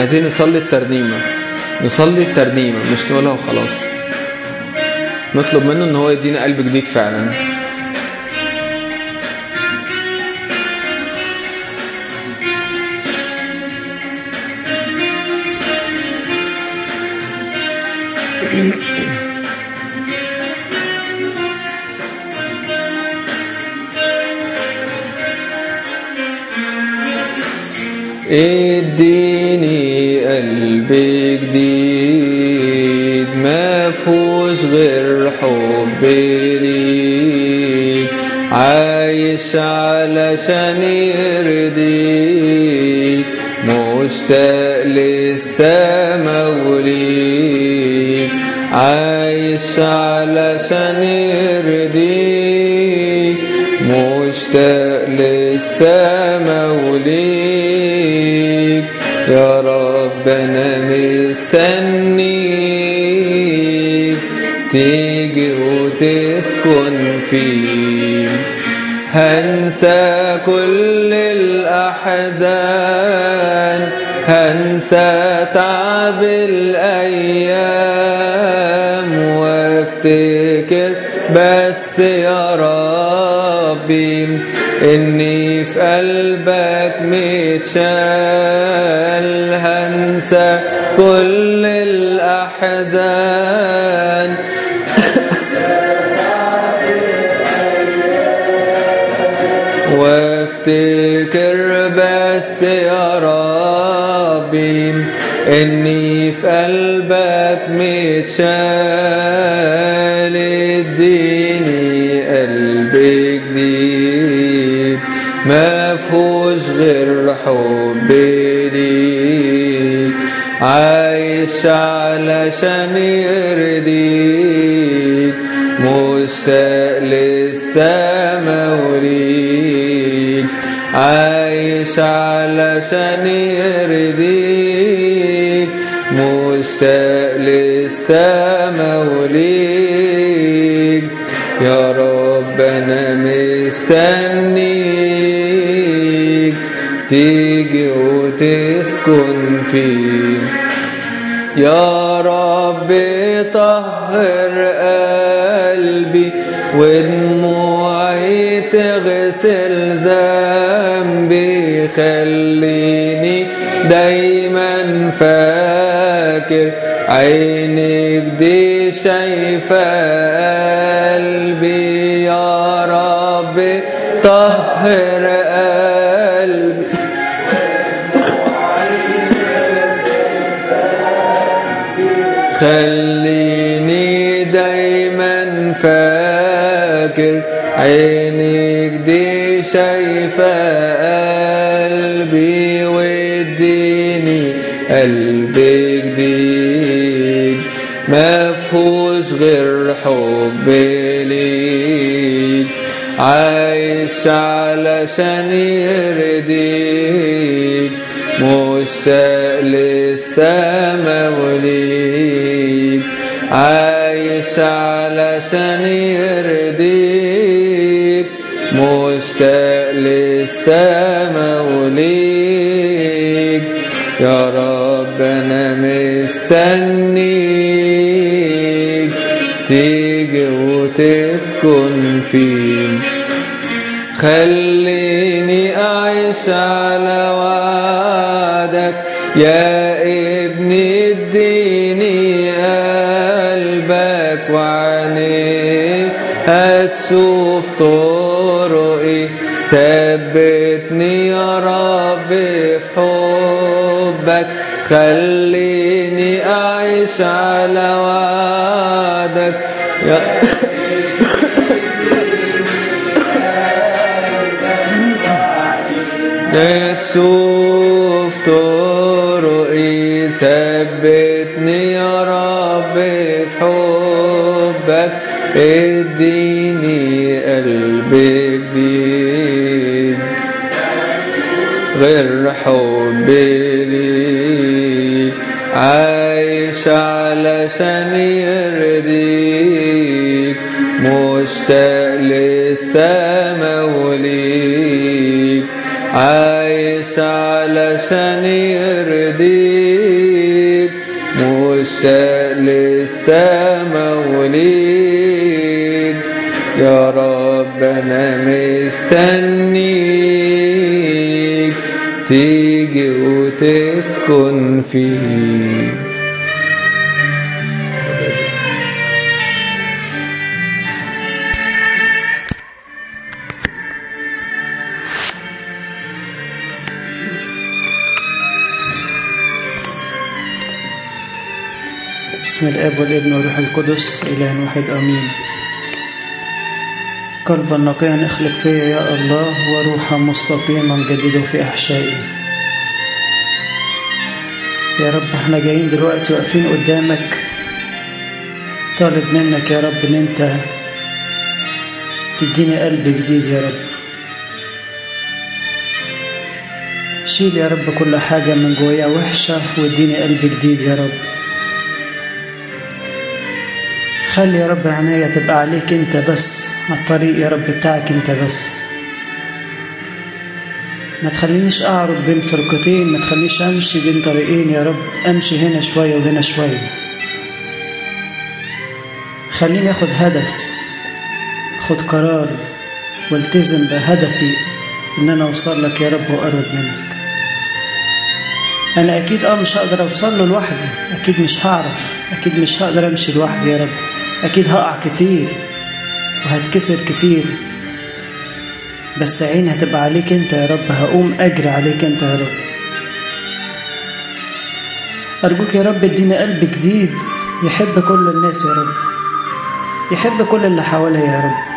عايزين نصلي الترنيمة نصلي الترنيمة مش نقولها وخلاص نطلب منه ان هو يدينا قلب جديد فعلا اديني قلب جديد ما فيهوش غير حب ليك عايش علشان يرضيك مشتاق للسما وليك عايش علشان يرضيك مشتاق للسما وليك يا رب انا مستنيك تيجي وتسكن فيه هنسى كل الأحزان هنسى تعب الأيام وافتكر بس يا ربي إني في قلبك متشال هنسى كل الأحزان وافتكر بس يا ربي اني في قلبك متشال اديني قلب جديد ما فيهوش غير حب ليك عايش علشان يرضيك مشتاق للسما وليك عايش علشان يرضيك مشتاق للسما وليك يا رب انا مستنيك تيجي وتسكن فيه يا رب طهر قلبي ودموعي تغسل ذنبي خليني دايما فاكر عينك دي شايفة قلبي يا رب طهر قلبي خليني دايما فاكر عينك دي شايفة قلبي واديني قلب جديد ما فيهوش غير حب ليك عايش علشان يرضيك مشتاق للسما وليك عايش علشان يرضيك مشتاق للسما وليك يا رب انا مستنيك تيجي وتسكن فيه خليني أعيش على وعدك يا ابني اديني قلبك وعينيك هتشوف طرقي ثبتني يا رب في حبك خليني أعيش على وعدك يا تشوف طرقي ثبتني يا رب في حبك اديني قلب جديد غير حب ليك عايش علشان يرضيك مشتاق للسما وليك عايش علشان يرضيك وليد يا رب أنا مستنيك تيجي وتسكن فيه بسم الاب والابن والروح القدس اله واحد امين قلبا نقيا اخلق فيا يا الله وروحا مستقيما جدده في احشائي يا رب احنا جايين دلوقتي واقفين قدامك طالب منك يا رب ان انت تديني قلب جديد يا رب شيل يا رب كل حاجة من جوايا وحشة واديني قلب جديد يا رب خلي يا رب عناية تبقى عليك انت بس على الطريق يا رب بتاعك انت بس ما تخلينيش اعرض بين فرقتين ما تخلينيش امشي بين طريقين يا رب امشي هنا شوية وهنا شوية خليني اخد هدف اخد قرار والتزم بهدفي ان انا اوصل لك يا رب واقرب منك انا اكيد اه مش هقدر اوصل له لوحدي اكيد مش هعرف اكيد مش هقدر امشي لوحدي يا رب اكيد هقع كتير وهتكسر كتير بس عيني هتبقى عليك انت يا رب هقوم اجري عليك انت يا رب ارجوك يا رب اديني قلب جديد يحب كل الناس يا رب يحب كل اللي حواليا يا رب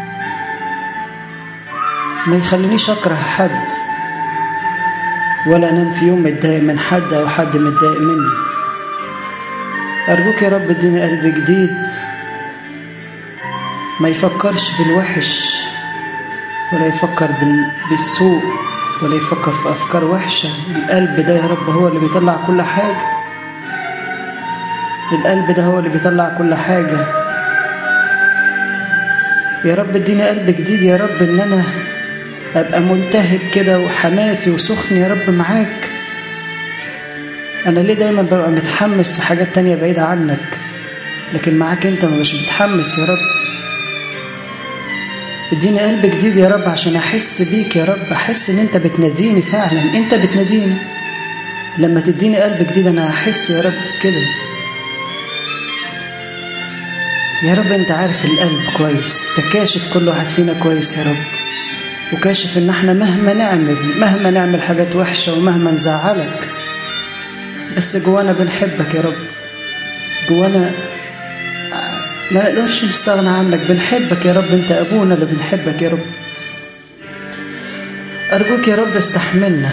ما يخلينيش اكره حد ولا انام في يوم متضايق من حد او حد متضايق مني ارجوك يا رب اديني قلب جديد ما يفكرش بالوحش ولا يفكر بال- بالسوء ولا يفكر في افكار وحشه القلب ده يا رب هو اللي بيطلع كل حاجه القلب ده هو اللي بيطلع كل حاجه يا رب اديني قلب جديد يا رب ان انا ابقى ملتهب كده وحماسي وسخن يا رب معاك انا ليه دايما ببقى متحمس في حاجات تانية بعيدة عنك لكن معاك انت ما مش متحمس يا رب اديني قلب جديد يا رب عشان احس بيك يا رب احس ان انت بتناديني فعلا انت بتناديني لما تديني قلب جديد انا هحس يا رب كده يا رب انت عارف القلب كويس انت كاشف كل واحد فينا كويس يا رب وكاشف ان احنا مهما نعمل مهما نعمل حاجات وحشة ومهما نزعلك بس جوانا بنحبك يا رب جوانا ما نقدرش نستغنى عنك بنحبك يا رب انت ابونا اللي بنحبك يا رب ارجوك يا رب استحملنا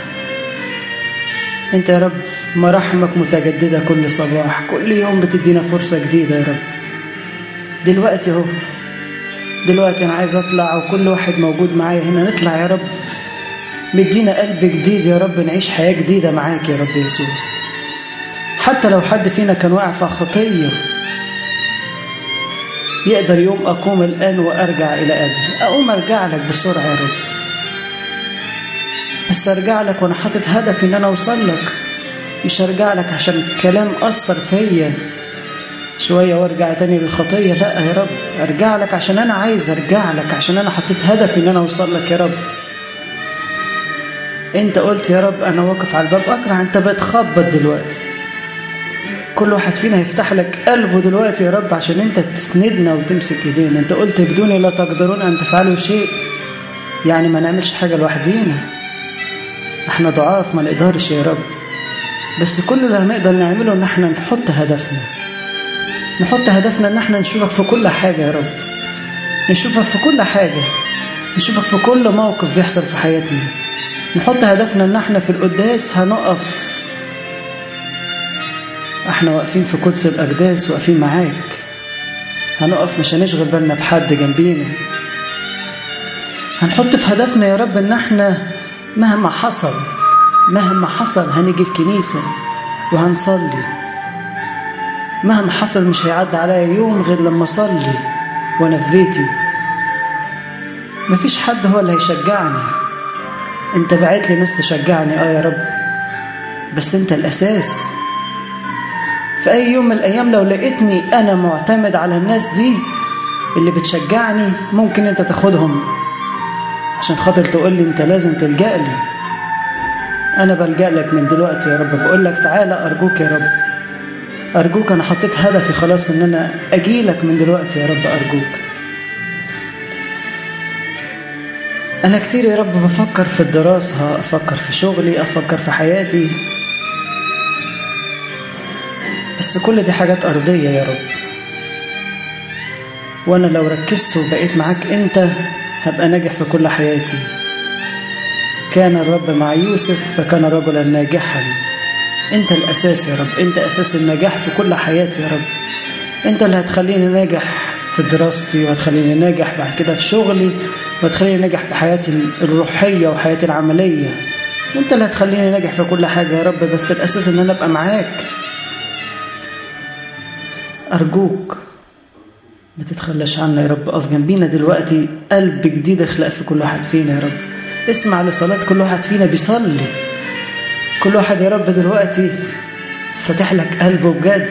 انت يا رب مراحمك متجددة كل صباح كل يوم بتدينا فرصة جديدة يا رب دلوقتي اهو دلوقتي انا عايز اطلع وكل واحد موجود معايا هنا نطلع يا رب مدينا قلب جديد يا رب نعيش حياة جديدة معاك يا رب يسوع حتى لو حد فينا كان واقع في خطية يقدر يوم أقوم الآن وأرجع إلى أبي أقوم أرجع لك بسرعة يا رب بس أرجع لك وأنا حاطط هدف إن أنا أوصل لك مش أرجع لك عشان كلام أثر فيا شوية وارجع تاني للخطية لا يا رب ارجع لك عشان انا عايز ارجع لك عشان انا حطيت هدف ان انا اوصل لك يا رب انت قلت يا رب انا واقف على الباب اقرع انت بتخبط دلوقتي كل واحد فينا هيفتح لك قلبه دلوقتي يا رب عشان انت تسندنا وتمسك ايدينا انت قلت بدوني لا تقدرون ان تفعلوا شيء يعني ما نعملش حاجة لوحدينا احنا ضعاف ما نقدرش يا رب بس كل اللي هنقدر نعمله ان احنا نحط هدفنا نحط هدفنا ان احنا نشوفك في كل حاجة يا رب نشوفك في كل حاجة نشوفك في كل موقف بيحصل في حياتنا نحط هدفنا ان احنا في القداس هنقف احنا واقفين في قدس الاقداس واقفين معاك هنقف مش هنشغل بالنا بحد جنبينا هنحط في هدفنا يا رب ان احنا مهما حصل مهما حصل هنيجي الكنيسة وهنصلي مهما حصل مش هيعدي عليا يوم غير لما اصلي وانا في بيتي مفيش حد هو اللي هيشجعني انت بعت لي ناس تشجعني اه يا رب بس انت الاساس في أي يوم من الأيام لو لقيتني أنا معتمد على الناس دي اللي بتشجعني ممكن أنت تاخدهم عشان خاطر تقول لي أنت لازم تلجأ لي أنا بلجأ لك من دلوقتي يا رب بقول لك تعالى أرجوك يا رب أرجوك أنا حطيت هدفي خلاص إن أنا أجي لك من دلوقتي يا رب أرجوك أنا كتير يا رب بفكر في الدراسة أفكر في شغلي أفكر في حياتي بس كل دي حاجات أرضية يا رب وأنا لو ركزت وبقيت معاك أنت هبقى ناجح في كل حياتي كان الرب مع يوسف فكان رجلا ناجحا أنت الأساس يا رب أنت أساس النجاح في كل حياتي يا رب أنت اللي هتخليني ناجح في دراستي وهتخليني ناجح بعد كده في شغلي وهتخليني ناجح في حياتي الروحية وحياتي العملية أنت اللي هتخليني ناجح في كل حاجة يا رب بس الأساس إن أنا أبقى معاك أرجوك ما تتخلاش عنا يا رب اقف جنبينا دلوقتي قلب جديد اخلق في كل واحد فينا يا رب اسمع لصلاة كل واحد فينا بيصلي كل واحد يا رب دلوقتي فاتح لك قلبه بجد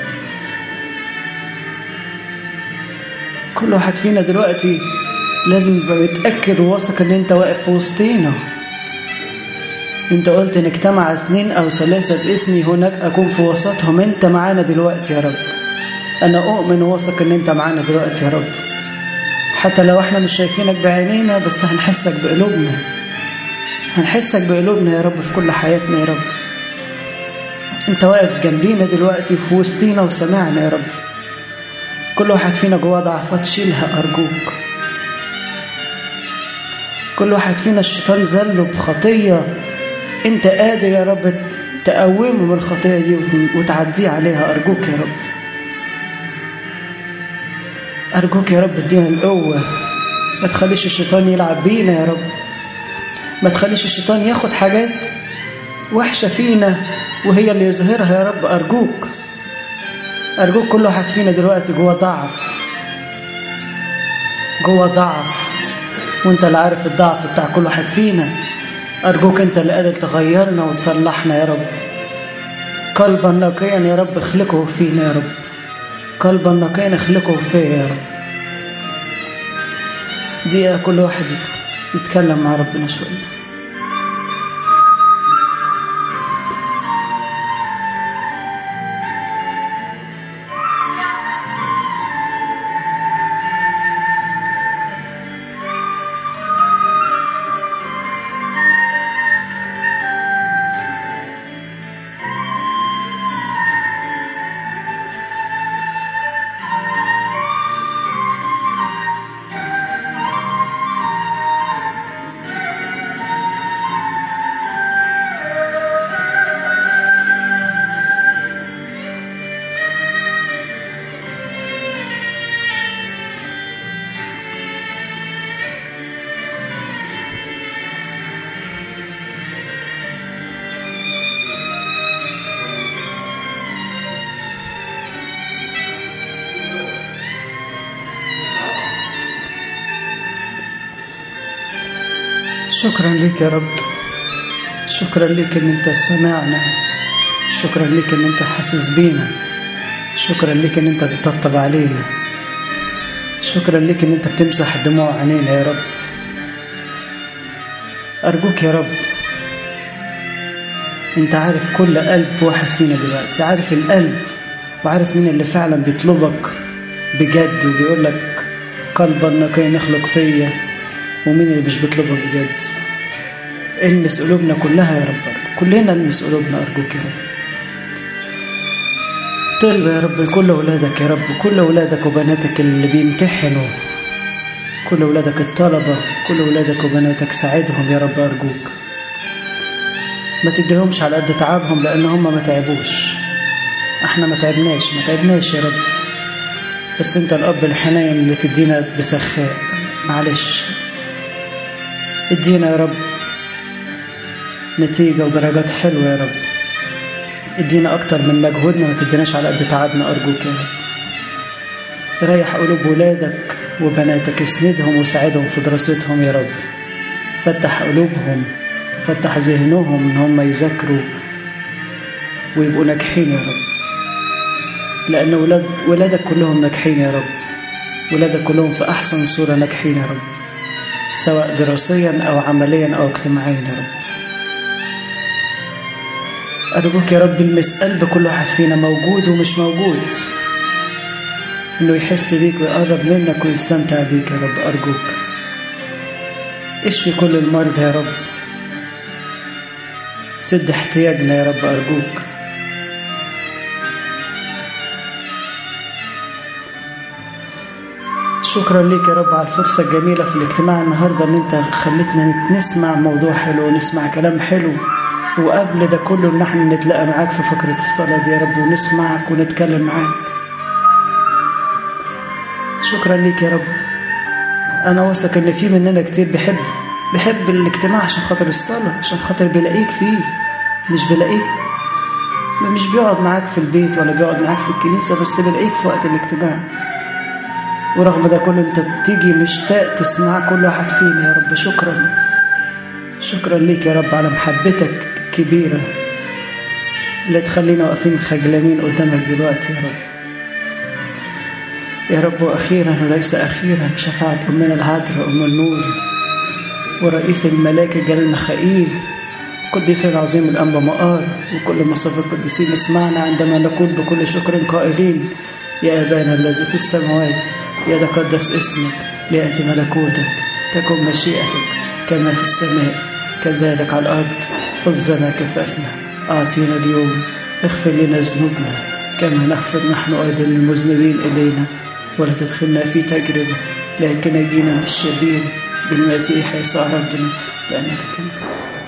كل واحد فينا دلوقتي لازم يبقى متأكد وواثق ان انت واقف في وسطينا انت قلت ان اجتمع اثنين او ثلاثة باسمي هناك اكون في وسطهم انت معانا دلوقتي يا رب انا اؤمن وواثق ان انت معانا دلوقتي يا رب حتى لو احنا مش شايفينك بعينينا بس هنحسك بقلوبنا هنحسك بقلوبنا يا رب في كل حياتنا يا رب انت واقف جنبينا دلوقتي في وسطينا وسمعنا يا رب كل واحد فينا جواه ضعفات شيلها ارجوك كل واحد فينا الشيطان زله بخطيه انت قادر يا رب تقومه من الخطيه دي وتعديه عليها ارجوك يا رب أرجوك يا رب ادينا القوة ما تخليش الشيطان يلعب بينا يا رب ما تخليش الشيطان ياخد حاجات وحشة فينا وهي اللي يظهرها يا رب أرجوك أرجوك كل واحد فينا دلوقتي جوه ضعف جوه ضعف وانت اللي عارف الضعف بتاع كل واحد فينا أرجوك انت اللي قادر تغيرنا وتصلحنا يا رب قلبا نقيا يا رب اخلقه فينا يا رب قلبا نقيا اخلقه فيا يا رب دقيقة كل واحد يتكلم مع ربنا شوية شكرا لك يا رب شكرا لك ان انت سمعنا شكرا لك ان انت حاسس بينا شكرا لك ان انت بتطبطب علينا شكرا لك ان انت بتمسح دموع عينينا يا رب ارجوك يا رب انت عارف كل قلب واحد فينا دلوقتي عارف القلب وعارف مين اللي فعلا بيطلبك بجد وبيقول لك قلبا نقيا نخلق فيا ومين اللي مش بيطلبك بجد المس قلوبنا كلها يا رب كلنا المس قلوبنا أرجوك يا رب طلب يا رب لكل أولادك يا رب كل أولادك وبناتك اللي بيمتحنوا كل أولادك الطلبة كل أولادك وبناتك ساعدهم يا رب أرجوك ما تديهمش على قد تعبهم لأن هم ما تعبوش احنا ما تعبناش ما تعبناش يا رب بس انت الأب الحنين اللي تدينا بسخاء معلش ادينا يا رب نتيجة ودرجات حلوة يا رب ادينا أكتر من مجهودنا ما تديناش على قد تعبنا أرجوك يا رب ريح قلوب ولادك وبناتك اسندهم وساعدهم في دراستهم يا رب فتح قلوبهم فتح ذهنهم ان هم يذاكروا ويبقوا ناجحين يا رب لأن ولاد ولادك كلهم ناجحين يا رب ولادك كلهم في أحسن صورة ناجحين يا رب سواء دراسيا أو عمليا أو اجتماعيا يا رب أرجوك يا رب المس قلب كل واحد فينا موجود ومش موجود إنه يحس بيك ويقرب منك ويستمتع بيك يا رب أرجوك اشفي كل المرضى يا رب سد احتياجنا يا رب أرجوك شكرا ليك يا رب على الفرصة الجميلة في الاجتماع النهاردة ان انت خلتنا نسمع موضوع حلو ونسمع كلام حلو وقبل ده كله ان احنا نتلاقى معاك في فقرة الصلاة دي يا رب ونسمعك ونتكلم معاك شكرا ليك يا رب انا واثق ان في مننا كتير بيحب بيحب الاجتماع عشان خاطر الصلاة عشان خاطر بيلاقيك فيه مش بيلاقيك مش بيقعد معاك في البيت ولا بيقعد معاك في الكنيسة بس بيلاقيك في وقت الاجتماع ورغم ده كله انت بتيجي مشتاق تسمع كل واحد فينا يا رب شكرا شكرا ليك يا رب على محبتك الكبيرة اللي تخلينا واقفين خجلانين قدامك دلوقتي يا رب يا رب وأخيرا وليس أخيرا شفاعة أمنا العذراء أم النور ورئيس الملائكة جلال مخائيل قديس العظيم الأنبا مقار وكل مصاف القديسين اسمعنا عندما نقول بكل شكر قائلين يا أبانا الذي في السماوات يتقدس اسمك ليأتي ملكوتك تكن مشيئتك كما في السماء كذلك على الأرض خبزنا كفافنا أعطينا اليوم اغفر لنا ذنوبنا كما نغفر نحن أيضا المذنبين إلينا ولا تدخلنا في تجربة لكن نجينا من الشرير بالمسيح يسوع ربنا لأنك كنت